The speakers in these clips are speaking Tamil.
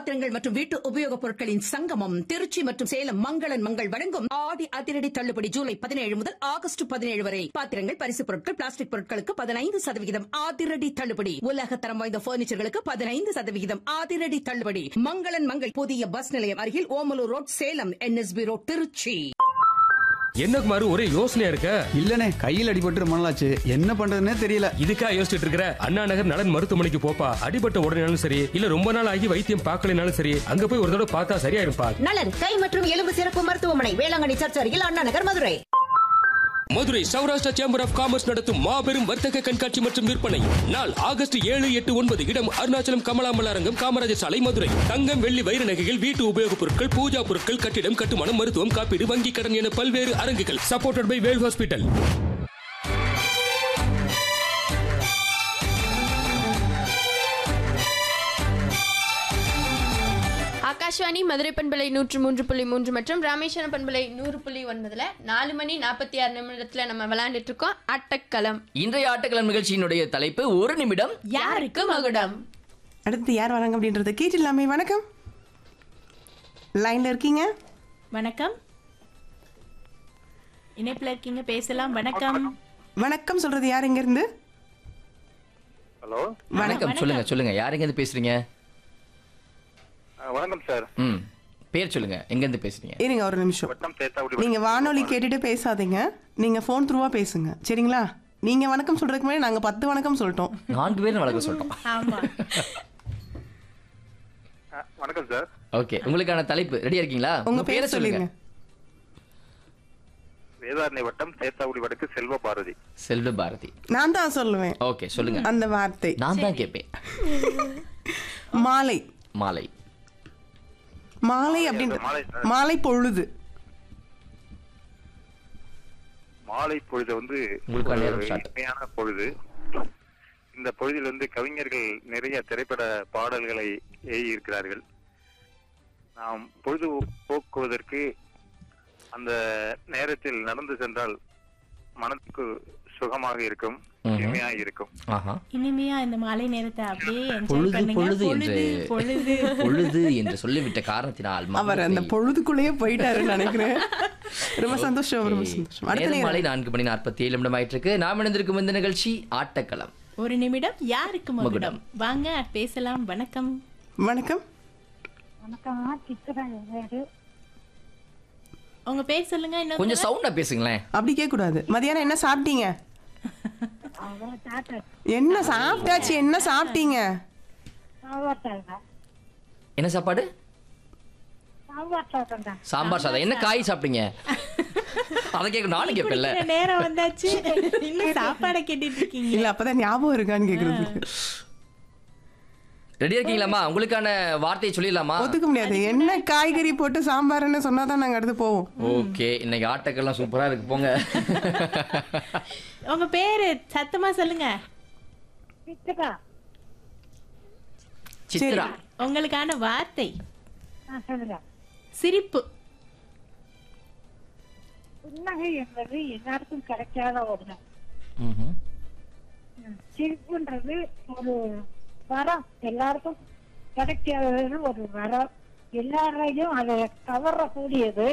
பாத்திரங்கள் மற்றும் வீட்டு உபயோகப் பொருட்களின் சங்கமம் திருச்சி மற்றும் சேலம் மங்களன் மங்கள் வழங்கும் ஆடி அதிரடி தள்ளுபடி ஜூலை பதினேழு முதல் ஆகஸ்ட் பதினேழு வரை பாத்திரங்கள் பரிசு பொருட்கள் பிளாஸ்டிக் பொருட்களுக்கு பதினைந்து சதவிகிதம் அதிரடி தள்ளுபடி உலக தரம் வாய்ந்த பர்னிச்சர்களுக்கு பதினைந்து சதவிகிதம் அதிரடி தள்ளுபடி மங்களன் மங்கள் புதிய பஸ் நிலையம் அருகில் Omalur road Salem NSP road Trichy என்ன குமாரு ஒரே யோசனையா இருக்க இல்லனே கையில் அடிபட்டு ரொம்ப நாளாச்சு என்ன பண்றதுன்னே தெரியல இதுக்கா யோசிச்சுட்டு இருக்கிற அண்ணா நகர் நலன் மருத்துவமனைக்கு போப்பா அடிபட்ட உடனேனாலும் சரி இல்ல ரொம்ப நாள் ஆகி வைத்தியம் பார்க்கலனாலும் சரி அங்க போய் ஒரு தடவை பார்த்தா சரியா இருப்பா நலன் கை மற்றும் எலும்பு சிறப்பு மருத்துவமனை வேளாங்கண்ணி சர்ச் அருகில் Anna Nagar Madurai Madurai Sourashtra chamber of commerce நடத்தும் மாபெரும் வர்த்தக கண்காட்சி மற்றும் விற்பனை நாள் ஆகஸ்ட் ஏழு எட்டு ஒன்பது இடம் அருணாச்சலம் கமலாமல் அரங்கம் காமராஜர் சாலை மதுரை தங்கம் வெள்ளி வைர நகைகள் வீட்டு உபயோகப் பொருட்கள் பூஜா பொருட்கள் கட்டிடம் கட்டுமானம் மருத்துவம் காப்பீடு வங்கி கடன் என பல்வேறு அரங்குகள் supported by Vel hospital Akashvani Madurai பண்பலை நூற்று மூன்று புள்ளி மூன்று மற்றும் ராமேஸ்வரம் பண்பலை நூறு புள்ளி ஒன்பதுல நாலு மணி நாற்பத்தி ஆறு நிமிடத்துல நம்ம விளையாண்டுட்டு இருக்கோம் ஆட்டக்களம் இன்றைய ஆட்டக்கிழமை நிகழ்ச்சியினுடைய தலைப்பு ஒரு நிமிடம் யாருக்கு மகுடம் அடுத்து யார் வராங்க அப்படின்றத கேட்டுடலாமே வணக்கம் லைன்ல இருக்கீங்க வணக்கம் இணைப்பில் இருக்கீங்க பேசலாம் வணக்கம் வணக்கம் சொல்றது யார் இங்க இருந்து ஹலோ வணக்கம் சொல்லுங்க சொல்லுங்க யார் எங்க இருந்து பேசுறீங்க வணக்கம் சார் ம் பேர் சொல்லுங்க எங்க இருந்து பேசுறீங்க இருங்க ஒரு நிமிஷம் வட்டம் தேத்தாவுடி நீங்க வானொலி கேட்டுட்டு பேசாதீங்க நீங்க ஃபோன் த்ரூவா பேசுங்க சரிங்களா நீங்க வணக்கம் சொல்றதுக்கு முன்னாடி நாங்க பத்து வணக்கம் சொல்லிட்டோம் நான்கு பேரும் வழக்க சொல்லிட்டோம் ஆமா ஆ, வணக்கம் சார் ஓகே உங்களுக்கான தலைப்பு ரெடியா இருக்கீங்களா உங்க பேரை சொல்லுங்க வேதாரண்ய வட்டம் தேத்தாவுடி வடக்கு செல்வ பாரதி செல்வ பாரதி நான் தான் சொல்லுவேன் ஓகே சொல்லுங்க அந்த வார்த்தை நான் தான் கேட்பேன் மாலை மாலை மாலை அப்படின்ற மாலை, சார். மாலை பொழுது மாலை பொழுது வந்து உங்களுக்கான ஒரு நேரம் start. இனிமையான பொழுது இந்த பொழுதில் வந்து கவிஞர்கள் நிறைய திரைப்பட பாடல்களை எழுதியிருக்கிறார்கள் நாம் பொழுது போக்குவதற்கு அந்த நேரத்தில் நடந்து சென்றால் மனதுக்கு சுகமாக இருக்கும் ம்ஹும். இனிமையாக இருக்கும் ஆஹா இனிமையா இந்த மாலை நேரத்தை அப்படியே என்ஜாய் பொழுது பண்ணுங்க பொழுது பொழுது என்று பொழுது பொழுது என்று சொல்லிவிட்ட காரணத்தினால் அவர் அந்த மகிழ்ச்சி. பொழுதுக்குள்ளேயே போயிட்டாருன்னு நினைக்கிறேன் ரொம்ப சந்தோஷம் ரொம்ப சந்தோஷம் அடுத்த நேரம் மாலை நேரம் நான்கு மணி நாற்பத்தி ஏழு நிமிடம் ஆயிட்டு இருக்கு நாம் இணைந்திருக்கும் இந்த நிகழ்ச்சி ஆட்டக்களம் ஒரு நிமிடம் யாருக்கு மகுடம் வாங்க பேசலாம் வணக்கம் வணக்கம் உங்க பேர் சொல்லுங்க இன்னும் கொஞ்சம் சவுண்டா பேசுங்களேன் அப்படி கேட்க கூடாது மதியானம் என்ன சாப்பிட்டீங்க என்ன சாப்பிட்டாச்சு என்ன சாப்பிட்டீங்க என்ன சாப்பாடு சாம்பார் சாதம் என்ன காய் சாப்பிட்டீங்க அதை கேட்க நானும் கேட்பேன்ல குடிக்கிற நேரம் வந்தாச்சு இன்னும் சாப்பாடை கேட்டுட்டு இருக்கீங்க இல்ல அப்பதான் ஞாபகம் இருக்கான்னு கேக்குறதுக்கு ரெடியா இருக்கீங்களாமா உங்களுக்கான வார்த்தையை சொல்லிடலாமா ஒத்துக்க முடியாது என்ன காய்கறி போட்டு சாம்பார்னு சொன்னாதான் நாங்க அடுத்து போவோம் ஓகே இன்னைக்கு ஆட்டக்கெல்லாம் சூப்பரா இருக்கு போங்க உங்க பேரு சத்தமா சொல்லுங்க சித்ரா உங்களுக்கான வார்த்தை சிரிப்பு புன்னகை என்பது எல்லாருக்கும் கிடைக்காத ஒண்ணு ம்ஹும். சிரிப்புன்றது ஒரு வரம் எல்லாருக்கும் கிடைக்காதது ஒரு வரம் எல்லாரையும் அதை கவரக்கூடியது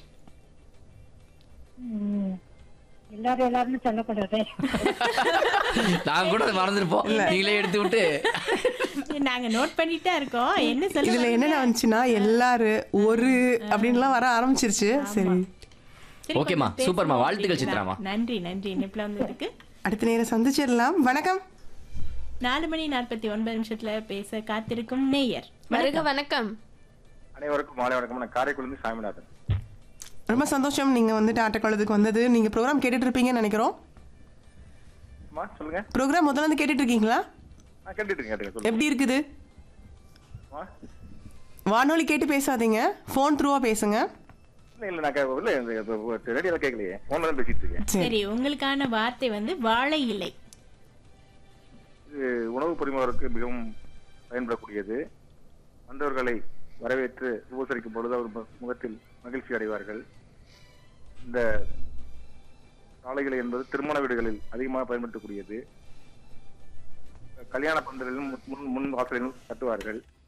உம், எல்லாரும் எல்லாரும் சொல்லக்கூடாது நான் கூட அதை மறந்துருப்போம் நீங்களே எடுத்து விட்டு நாங்க நோட் பண்ணிட்டே இருக்கோம் என்ன சொல்லுங்க இதுல என்னென்ன வந்துச்சுன்னா எல்லாரு ஒரு அப்படின்லாம் வர ஆரம்பிச்சிருச்சு சரி சரி, ஓகேம்மா, கொஞ்சம் சூப்பர்மா. பேசலாம். வாழ்த்துக்கள் சித்ராம்மா. நன்றி நன்றி இணைப்புல வந்ததுக்கு அடுத்த நேரம் சந்திச்சிடலாம் வணக்கம் நாலு மணி நாற்பத்தி ஒன்பது நிமிஷத்துல பேச காத்திருக்கும் நேயர் வருக வணக்கம் அனைவருக்கும் மாலை வணக்கம் நான் காரைக்குடிலிருந்து சாமிநாதன் ரொம்ப சந்தோஷம் நீங்க வந்துட்டு ஆட்டக்குளத்துக்கு வந்தது நீங்க ப்ரோக்ராம் கேட்டுட்டு இருப்பீங்கன்னு நினைக்கிறோம் அம்மா சொல்லுங்க ப்ரோக்ராம் முதல்ல இருந்து கேட்டுட்டு இருக்கீங்களா நான் கேட்டுட்டு இருக்கேன் கேட்டுங்க சொல்லுங்க எப்படி இருக்குது அம்மா, வானொலி கேட்டு பேசாதீங்க ஃபோன் த்ரூவா பேசுங்க இல்ல இல்ல நான் கே- இல்ல இந்த ரேடியோல கேட்கலையே போன்ல தான் பேசிட்டு இருக்கேன் சரி சரி உங்களுக்கான வார்த்தை வந்து வாழை இலை இது உணவு பரிமாறருக்கு மிகவும் பயன்படக்கூடியது வந்தவர்களை வரவேற்று உபசரிக்கும் பொழுது அவர் மு- முகத்தில் மகிழ்ச்சி அடைவார்கள் இந்த சாலைகளை என்பது திருமண வீடுகளில் அதிகமாக பயன்படுத்தக்கூடியது கல்யாண பந்தலிலும் முன் முன் வாசலிலும் கட்டுவார்கள்